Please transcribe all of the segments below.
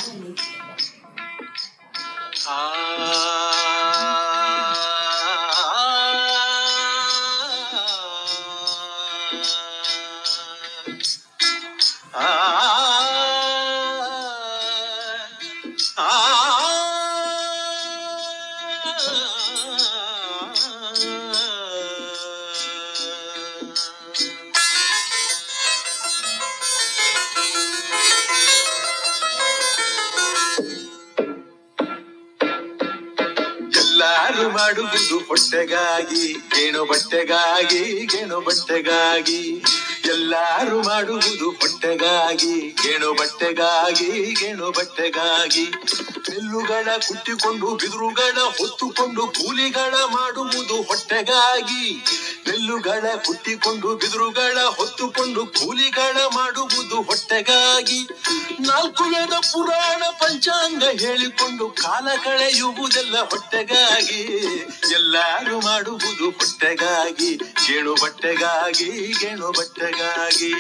ಎಲ್ಲಾರು ಮಾಡುವುದು ಹೊಟ್ಟೆಗಾಗಿ ಗೇಣು ಬಟ್ಟೆಗಾಗಿ ಗೇಣು ಬಟ್ಟೆಗಾಗಿ ಎಲ್ಲಾರು ಮಾಡುವುದು ಹೊಟ್ಟೆಗಾಗಿ ಗೇಣು ಬಟ್ಟೆಗಾಗಿ ಗೇಣು ಬಟ್ಟೆಗಾಗಿ ಬೆಲ್ಲುಗಳ ಕುಟ್ಟಿಕೊಂಡು ಬಿದುರುಗಳ ಹೊತ್ತುಕೊಂಡು ಕೂಲಿಗಳ ಮಾಡುವುದು ಹೊಟ್ಟೆಗಾಗಿ ಬೆಲ್ಲುಗಳ ಕುಟ್ಟಿಕೊಂಡು ಬಿದುರುಗಳ ಹೊತ್ತುಕೊಂಡು ಕೂಲಿಗಳ ಮಾಡುವುದು ಹೊಟ್ಟೆಗಾಗಿ ನಾಲ್ಕು ವೇದ ಪುರಾಣ ಪಂಚಾಂಗ ಹೇಳಿಕೊಂಡು ಕಾಲ ಕಳೆಯುವುದೆಲ್ಲ ಹೊಟ್ಟೆಗಾಗಿ ಎಲ್ಲಾರು ಮಾಡುವುದು ಹೊಟ್ಟೆಗಾಗಿ ಗೇಣು ಬಟ್ಟೆಗಾಗಿ ಗೇಣು ಬಟ್ಟೆಗಾಗಿ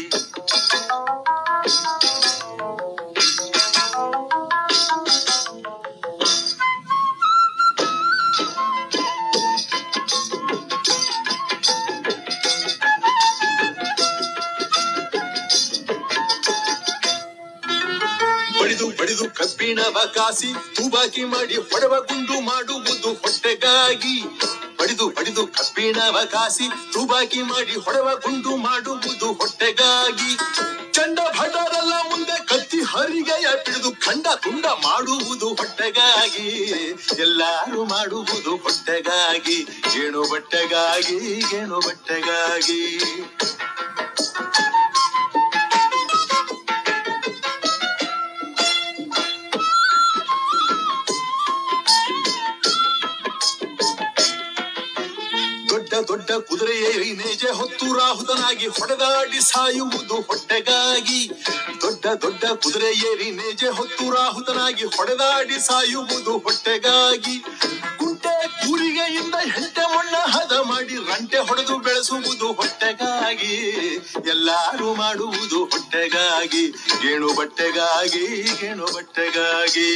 ಬಡಿದು ಬಡಿದು ಕಬ್ಬಿಣವ ಕಾಸಿ ತೂಬಾಕಿ ಮಾಡಿ ಹೊಡವ ಗುಂಡು ಮಾಡುವುದು ಹೊಟ್ಟೆಗಾಗಿ ಬಡಿದು ಬಡಿದು ಕಬ್ಬಿಣವ ಕಾಸಿ ತೂಬಾಕಿ ಮಾಡಿ ಹೊಡವ ಗುಂಡು ಮಾಡುವುದು ಹೊಟ್ಟೆಗಾಗಿ ಚಂಡ ಭಟರೆಲ್ಲ ಮುಂದೆ ಕತ್ತಿ ಹರಿಗೆಯ ಬಿಡಿದು ಖಂಡ ತುಂಡ ಮಾಡುವುದು ಹೊಟ್ಟೆಗಾಗಿ ಎಲ್ಲಾರು ಮಾಡುವುದು ಹೊಟ್ಟೆಗಾಗಿ ಗೇಣು ಬಟ್ಟೆಗಾಗಿ ಗೇಣು ಬಟ್ಟೆಗಾಗಿ ದೊಡ್ಡ ದೊಡ್ಡ ಕುದುರೆಯೇರಿ ನೇಜೆ ಹೊತ್ತು ರಾಹುತನಾಗಿ ಹೊಡೆದಾಡಿ ಸಾಯುವುದು ಹೊಟ್ಟೆಗಾಗಿ ದೊಡ್ಡ ದೊಡ್ಡ ಕುದುರೆಯೇರಿ ನೇಜೆ ಹೊತ್ತು ರಾಹುತನಾಗಿ ಹೊಡೆದಾಡಿ ಸಾಯುವುದು ಹೊಟ್ಟೆಗಾಗಿ ಕುಂಟೆ ಕೂರಿಗೆಯಿಂದ ಹೆಂಟೆ ಮಣ್ಣ ಹದ ಮಾಡಿ ರಂಟೆ ಹೊಡೆದು ಬೆಳೆಸುವುದು ಹೊಟ್ಟೆಗಾಗಿ ಎಲ್ಲಾರು ಮಾಡುವುದು ಹೊಟ್ಟೆಗಾಗಿ ಗೇಣು ಬಟ್ಟೆಗಾಗಿ ಗೇಣು ಬಟ್ಟೆಗಾಗಿ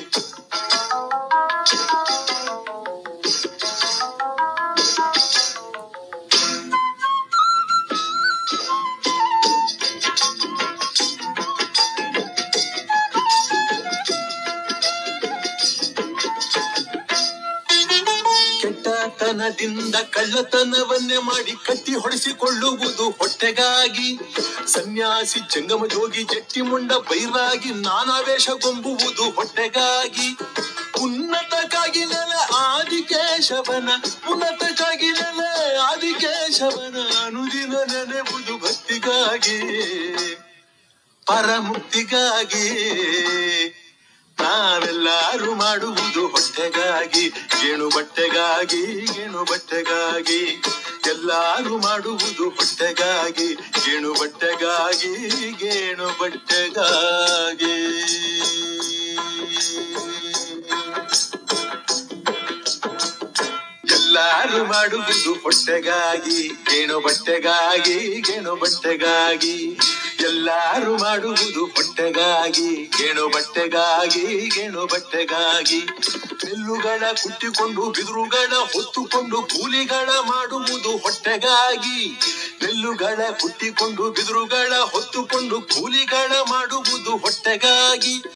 ಕೆಟ್ಟತನದಿಂದ ಕಳ್ಳತನವನ್ನೇ ಮಾಡಿ ಕಟ್ಟಿ ಹೊಡೆಸಿಕೊಳ್ಳುವುದು ಹೊಟ್ಟೆಗಾಗಿ ಸನ್ಯಾಸಿ ಜಂಗಮ ಜೋಗಿ ಜಟ್ಟಿ ಮುಂಡ ಬೈರಾಗಿ ನಾನಾವೇಶಗೊಂಬುವುದು ಹೊಟ್ಟೆಗಾಗಿ ಉನ್ನತಕ್ಕಾಗಿ ನೆಲ ಆದಿಕೇಶವನ ಉನ್ನತಕ್ಕಾಗಿ ನೆಲ ಆದಿಕೇಶವನ ಅನುದಿನ ನೆನೆವುದು ಭಕ್ತಿಗಾಗಿ ಪರಮುಕ್ತಿಗಾಗಿ ನಾವೆಲ್ಲಾರು ಮಾಡುವುದು ಹೊಟ್ಟೆಗಾಗಿ ಗೇಣು ಬಟ್ಟೆಗಾಗಿ ಗೇಣು ಬಟ್ಟೆಗಾಗಿ ಎಲ್ಲಾರು ಮಾಡುವುದು ಹೊಟ್ಟೆಗಾಗಿ ಗೇಣು ಬಟ್ಟೆಗಾಗಿ ಗೇಣು ಬಟ್ಟೆಗಾಗಿ ಎಲ್ಲಾರು ಮಾಡುವುದು ಹೊಟ್ಟೆಗಾಗಿ ಗೇಣು ಬಟ್ಟೆಗಾಗಿ ಗೇಣು ಬಟ್ಟೆಗಾಗಿ ಎಲ್ಲಾರು ಮಾಡುವುದು ಹೊಟ್ಟೆಗಾಗಿ ಗೇಣು ಬಟ್ಟೆಗಾಗಿ ಗೇಣು ಬಟ್ಟೆಗಾಗಿ ಬೆಲ್ಲುಗಳ ಕುಟ್ಟಿಕೊಂಡು ಬಿದುರುಗಳ ಹೊತ್ತುಕೊಂಡು ಕೂಲಿಗಳ ಮಾಡುವುದು ಹೊಟ್ಟೆಗಾಗಿ ಬೆಲ್ಲುಗಳ ಕುಟ್ಟಿಕೊಂಡು ಬಿದುರುಗಳ ಹೊತ್ತುಕೊಂಡು ಕೂಲಿಗಳ ಮಾಡುವುದು ಹೊಟ್ಟೆಗಾಗಿ